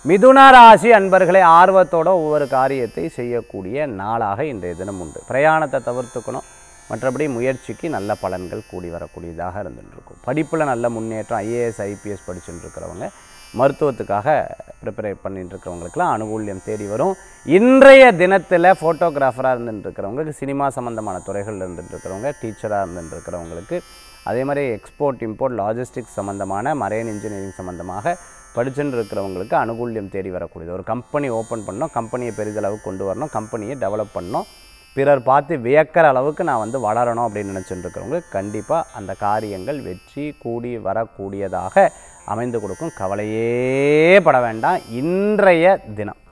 மிதுன ராசி அன்பர்களே ஆர்வத்தோட ஒவ்வொரு காரியத்தை செய்யக்கூடிய நாளாக இன்றைய தினம் உண்டு பிரயாணத்தை தவிர்த்துக்கணும் மற்றபடி முயற்சிக்கு நல்ல பலன்கள் கூடி வரக்கூடியதாக இருந்துட்டு இருக்கும் படிப்பில் நல்ல முன்னேற்றம் ஐஏஎஸ் ஐபிஎஸ் படிச்சுட்டு இருக்கிறவங்க மருத்துவத்துக்காக ப்ரிப்பேர் பண்ணிட்டு இருக்கிறவங்களுக்குலாம் அனுகூல்யம் தேடி வரும் இன்றைய தினத்தில் ஃபோட்டோகிராஃபராக இருந்துட்டு இருக்கிறவங்களுக்கு சினிமா சம்மந்தமான துறைகளில் இருந்துட்டு இருக்கிறவங்க டீச்சராக இருந்துட்டு இருக்கிறவங்களுக்கு அதே மாதிரி எக்ஸ்போர்ட் இம்போர்ட் லாஜிஸ்டிக்ஸ் சம்மந்தமான மரைன் இன்ஜினியரிங் சம்மந்தமாக படிச்சுட்டு இருக்கிறவங்களுக்கு அனுகூல்யம் தேடி வரக்கூடியது ஒரு கம்பெனி ஓப்பன் பண்ணணும் கம்பெனியை பெரிதளவுக்கு கொண்டு வரணும் கம்பெனியை டெவலப் பண்ணணும் பிறர் பார்த்து வியக்கிற அளவுக்கு நான் வந்து வளரணும் அப்படின்னு நினச்சிட்டு இருக்கிறவங்க கண்டிப்பாக அந்த காரியங்கள் வெற்றி கூடி வரக்கூடியதாக அமைந்து கொடுக்கும் கவலையே பட வேண்டாம் இன்றைய தினம்